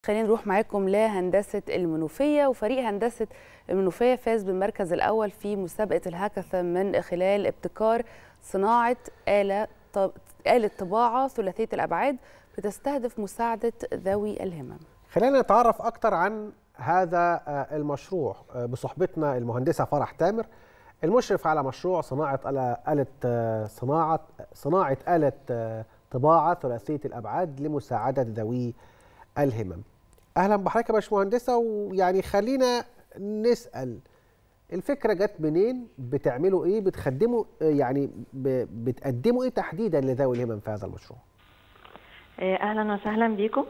خلينا نروح معاكم لهندسه المنوفيه وفريق هندسه المنوفيه فاز بالمركز الاول في مسابقه الهاكاثون من خلال ابتكار صناعه اله آلة طباعة ثلاثية الأبعاد بتستهدف مساعدة ذوي الهمم خلينا نتعرف أكثر عن هذا المشروع بصحبتنا المهندسة فرح تامر المشرف على مشروع صناعة آلة صناعة صناعة آلة طباعة ثلاثية الأبعاد لمساعدة ذوي الهمم. أهلا بحضرتك يا باشمهندسة ويعني خلينا نسأل الفكرة جت منين؟ بتعملوا إيه؟ بتخدموا يعني بتقدموا إيه تحديدا لذوي الهمم في هذا المشروع؟ أهلا وسهلا بيكم.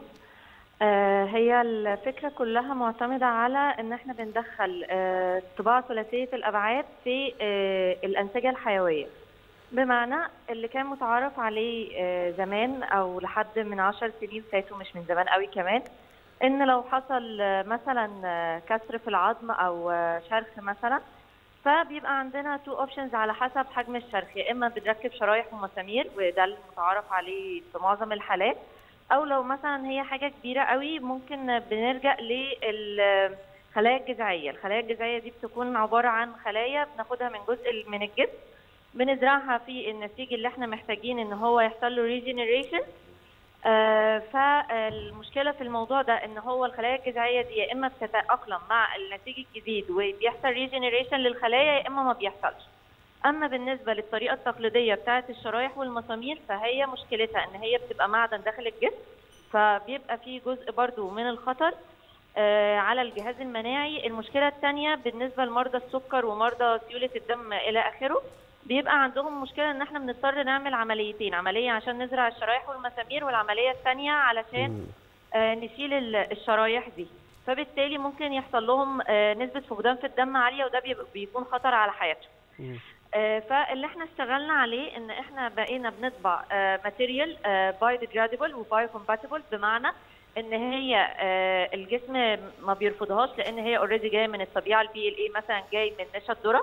هي الفكرة كلها معتمدة على إن إحنا بندخل طباعة ثلاثية الأبعاد في الأنسجة الحيوية. بمعنى اللي كان متعارف عليه زمان او لحد من عشر سنين فاتوا مش من زمان قوي كمان ان لو حصل مثلا كسر في العظم او شرخ مثلا فبيبقى عندنا تو اوبشنز على حسب حجم الشرخ يا اما بنركب شرايح ومسامير وده المتعارف عليه في معظم الحالات او لو مثلا هي حاجه كبيره قوي ممكن بنلجا للخلايا الجذعيه الخلايا الجذعيه دي بتكون عباره عن خلايا بناخدها من جزء من الجسم بنزرعها في النسيج اللي احنا محتاجين ان هو يحصل له ريجنريشن آه فالمشكله في الموضوع ده ان هو الخلايا الجذعيه دي يا اما بتتاقلم مع النسيج الجديد وبيحصل ريجنريشن للخلايا يا اما ما بيحصلش اما بالنسبه للطريقه التقليديه بتاعه الشرايح والمسامير فهي مشكلتها ان هي بتبقى معدن داخل الجسم فبيبقى في جزء برضو من الخطر آه على الجهاز المناعي المشكله الثانيه بالنسبه لمرضى السكر ومرضى سيوله الدم الى اخره بيبقى عندهم مشكله ان احنا بنضطر نعمل عمليتين عمليه عشان نزرع الشرايح والمسامير والعمليه الثانيه علشان آه نشيل الشرايح دي فبالتالي ممكن يحصل لهم آه نسبه فقدان في الدم عاليه وده بيكون خطر على حياتهم آه فاللي احنا اشتغلنا عليه ان احنا بقينا بنطبع ماتيريال باي ديجرادبل وباي كومباتبل بمعنى ان هي الجسم ما بيرفضهاش لان هي اوريدي جايه من الطبيعه البي ال اي مثلا جاي من نشا الذره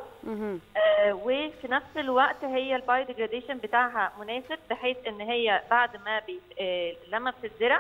وفي نفس الوقت هي البايو ديجراديشن بتاعها مناسب بحيث ان هي بعد ما بي لما بتتزرع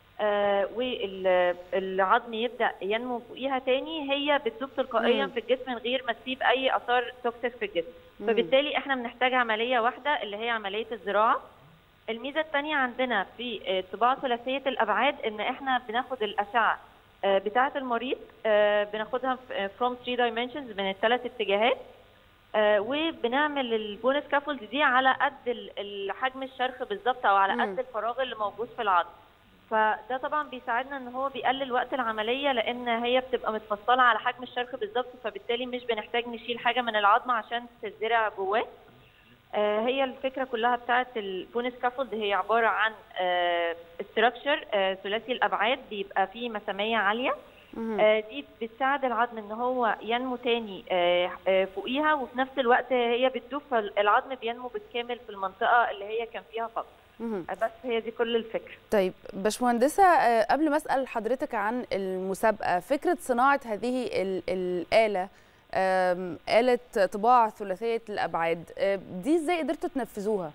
والعظم يبدا ينمو فوقيها تاني هي بتذوب تلقائيا في الجسم من غير ما تسيب اي اثار توكسيك في الجسم فبالتالي احنا بنحتاج عمليه واحده اللي هي عمليه الزراعه الميزه الثانيه عندنا في طباعه ثلاثيه الابعاد ان احنا بناخد الاشعه بتاعه المريض بناخدها فروم 3 دايمنشنز من الثلاث اتجاهات وبنعمل البون سكافولد دي على قد حجم الشرخ بالظبط او على قد الفراغ اللي موجود في العظم فده طبعا بيساعدنا ان هو بيقلل وقت العمليه لان هي بتبقى متفصله على حجم الشرخ بالظبط فبالتالي مش بنحتاج نشيل حاجه من العظم عشان تتزرع جواه هي الفكره كلها بتاعه البون سكافولد هي عباره عن استراكشر ثلاثي الابعاد بيبقى فيه مساميه عاليه دي بتساعد العظم ان هو ينمو تاني فوقيها وفي نفس الوقت هي بتدوب فالعظم بينمو بالكامل في المنطقه اللي هي كان فيها فقر بس هي دي كل الفكره طيب باشمهندسه قبل ما اسال حضرتك عن المسابقه فكره صناعه هذه الاله آلة طباعة ثلاثية الأبعاد دي ازاي قدرتوا تنفذوها؟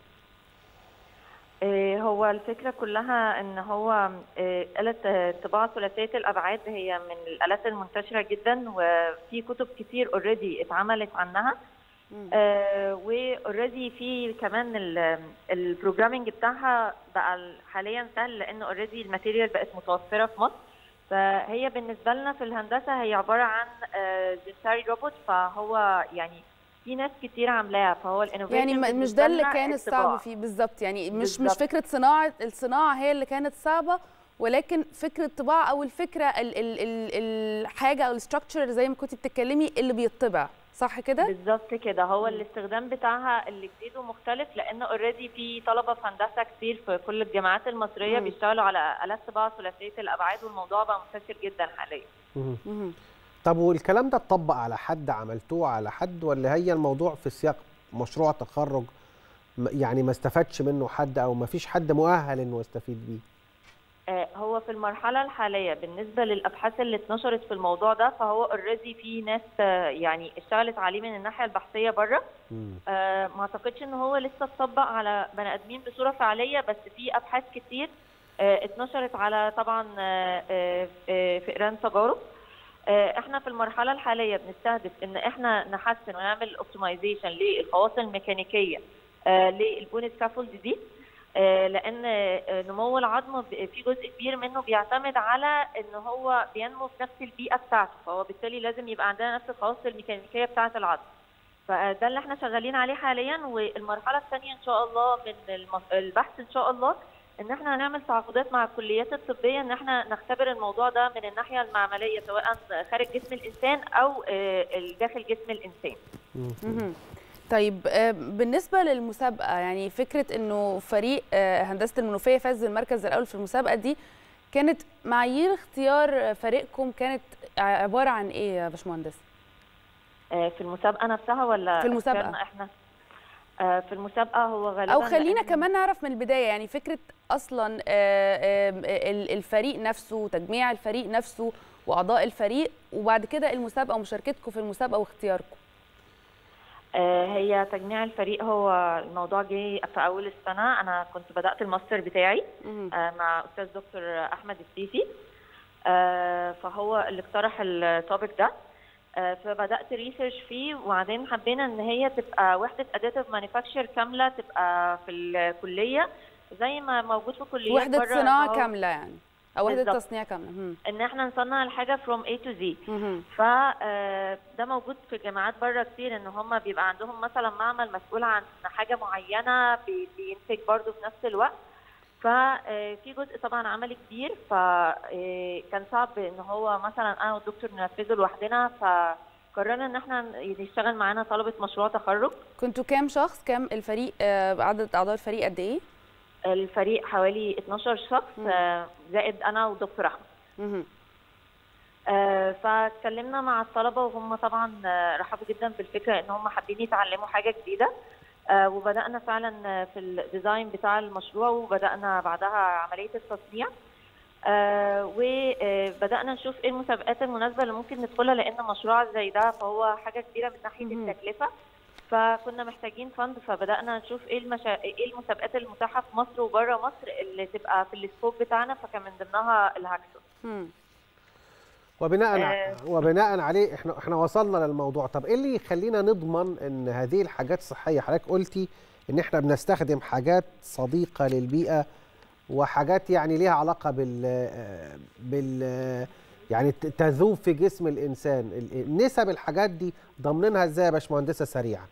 هو الفكرة كلها ان هو آلة طباعة ثلاثية الأبعاد هي من الآلات المنتشرة جدا وفي كتب كتير اوريدي اتعملت عنها واوريدي في كمان البروجرامينج بتاعها بقى حاليا سهل لانه اوريدي الماتيريال بقت متوفرة في مصر فهي بالنسبه لنا في الهندسه هي عباره عن زيمساري روبوت فهو يعني في ناس كتير عاملاها فهو يعني مش ده اللي كان الصعب فيه بالظبط يعني مش بالزبط. مش فكره صناعه الصناعه هي اللي كانت صعبه ولكن فكره الطباعه او الفكره ال ال ال الحاجه او الستراكشر زي ما كنتي بتتكلمي اللي بيطبع صح كده؟ بالظبط كده هو الاستخدام بتاعها اللي جديد ومختلف لان اوريدي في طلبه في هندسه كتير في كل الجامعات المصريه مم. بيشتغلوا على الات طباعه ثلاثيه الابعاد والموضوع بقى منتشر جدا حاليا. طب والكلام ده اتطبق على حد عملتوه على حد ولا هي الموضوع في سياق مشروع تخرج يعني ما استفادش منه حد او ما فيش حد مؤهل انه يستفيد بيه؟ هو في المرحلة الحالية بالنسبة للأبحاث اللي اتنشرت في الموضوع ده فهو اوريدي في ناس يعني اشتغلت عليه من الناحية البحثية بره آه ما اعتقدش ان هو لسه اتطبق على بني ادمين بصورة فعلية بس في ابحاث كتير آه، اتنشرت على طبعا آه، آه، آه، فئران تجارب آه، احنا في المرحله الحاليه بنستهدف ان احنا نحسن ونعمل اوبتمايزيشن للخواص الميكانيكيه آه، للبون سكافولد دي آه، لان آه، نمو العظم ب- في جزء كبير منه بيعتمد على ان هو بينمو في نفس البيئه بتاعته فهو بالتالي لازم يبقى عندنا نفس الخواص الميكانيكيه بتاعه العظم فده اللي احنا شغالين عليه حاليا والمرحله الثانيه ان شاء الله من الم- البحث ان شاء الله ان احنا هنعمل تعاقدات مع الكليات الطبيه ان احنا نختبر الموضوع ده من الناحيه المعمليه سواء خارج جسم الانسان او آه، داخل جسم الانسان مهم. طيب آه، بالنسبه للمسابقه يعني فكره انه فريق آه، هندسه المنوفيه فاز بالمركز الاول في المسابقه دي كانت معايير اختيار فريقكم كانت عباره عن ايه يا باشمهندس آه، في المسابقه نفسها ولا في المسابقة. اختيارنا احنا آه، في المسابقه هو غالبا او خلينا لأن- كمان نعرف من البدايه يعني فكره اصلا آه، آه، ال- الفريق نفسه تجميع الفريق نفسه واعضاء الفريق وبعد كده المسابقه ومشاركتكم في المسابقه واختياركم آه، هي تجميع الفريق هو الموضوع جه في اول السنه انا كنت بدات الماستر بتاعي مهم. آه، مع استاذ دكتور احمد السيسي آه، فهو اللي اقترح التوبيك ده آه، فبدات ريسيرش فيه وبعدين حبينا ان هي تبقى وحده اديتيف مانيفاكتشر كامله تبقى في الكليه زي ما موجود في كليات وحده بره صناعه إن هو- كامله يعني او وحده بالظبط. تصنيع كامله مهم. ان احنا نصنع الحاجه from A to Z مهم. فده موجود في الجامعات بره كتير ان هم بيبقى عندهم مثلا معمل مسؤول عن حاجه معينه بي- بينتج برضه في نفس الوقت ففي جزء طبعا عملي كبير فكان صعب ان هو مثلا انا والدكتور ننفذه لوحدنا فقررنا ان احنا نشتغل معانا طلبه مشروع تخرج كنتوا كام شخص كام الفريق آه، عدد اعضاء الفريق قد ايه الفريق حوالي 12 شخص مم. آه، زائد انا ودكتور احمد مهم. آه، فاتكلمنا مع الطلبة وهم طبعا آه، رحبوا جدا بالفكرة ان هم حابين يتعلموا حاجة جديدة آه، وبدأنا فعلا آه، في الديزاين بتاع المشروع وبدأنا بعدها عملية التصنيع آه، وبدأنا نشوف ايه المسابقات المناسبة اللي ممكن ندخلها لأن مشروع زي ده فهو حاجة كبيرة من ناحية مهم. التكلفة فكنا محتاجين فند فبدأنا نشوف ايه المشا... ايه المسابقات المتاحة في مصر وبره مصر اللي تبقى في السكوب بتاعنا فكان من ضمنها الهاكسون مم. وبناء آه. وبناء عليه احنا احنا وصلنا للموضوع طب ايه اللي يخلينا نضمن ان هذه الحاجات صحيه حضرتك قلتي ان احنا بنستخدم حاجات صديقه للبيئه وحاجات يعني ليها علاقه بال بال يعني ت- تذوب في جسم الانسان ال- نسب الحاجات دي ضامنينها ازاي يا باشمهندسه سريعا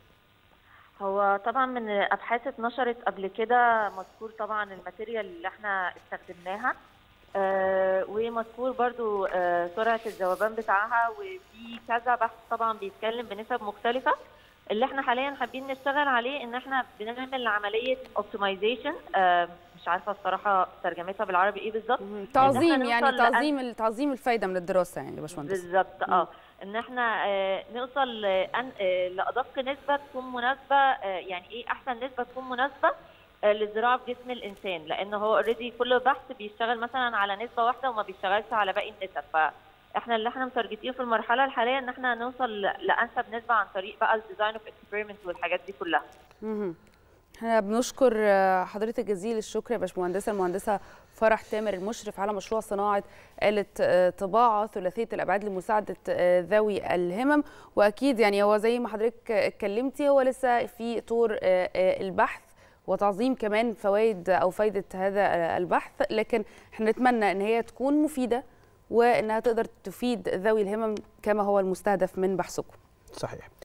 هو طبعا من ابحاث اتنشرت قبل كده مذكور طبعا الماتيريال اللي احنا استخدمناها آه ومذكور برضو آه سرعه الذوبان بتاعها وفي كذا بحث طبعا بيتكلم بنسب مختلفه اللي احنا حاليا حابين نشتغل عليه ان احنا بنعمل عمليه اوبتمايزيشن آه مش عارفه الصراحه ترجمتها بالعربي ايه بالظبط مهم. تعظيم إحنا يعني نوصل لأن- تعظيم تعظيم الفايده من الدراسه يعني يا باشمهندس بالظبط اه ان احنا آه، نوصل آه، أن- آه، لادق نسبه تكون مناسبه آه، يعني ايه احسن نسبه تكون مناسبه آه، للزراعه في جسم الانسان لان هو اوريدي كل بحث بيشتغل مثلا على نسبه واحده وما بيشتغلش على باقي النسب فاحنا اللي احنا متارجتين في المرحله الحاليه ان احنا نوصل ل- لانسب نسبه عن طريق بقى الديزاين اوف اكسبيرمنت والحاجات دي كلها مهم. احنا بنشكر آه، حضرتك جزيل الشكر يا باشمهندسه المهندسه فرح تامر المشرف على مشروع صناعه آلة آه، طباعة ثلاثية الأبعاد لمساعدة آه، ذوي الهمم وأكيد يعني هو زي ما حضرتك آه، اتكلمتي هو لسه في طور آه، آه، البحث وتعظيم كمان فوائد أو فايدة هذا آه، البحث لكن احنا نتمنى أن هي تكون مفيدة وأنها تقدر تفيد ذوي الهمم كما هو المستهدف من بحثكم صحيح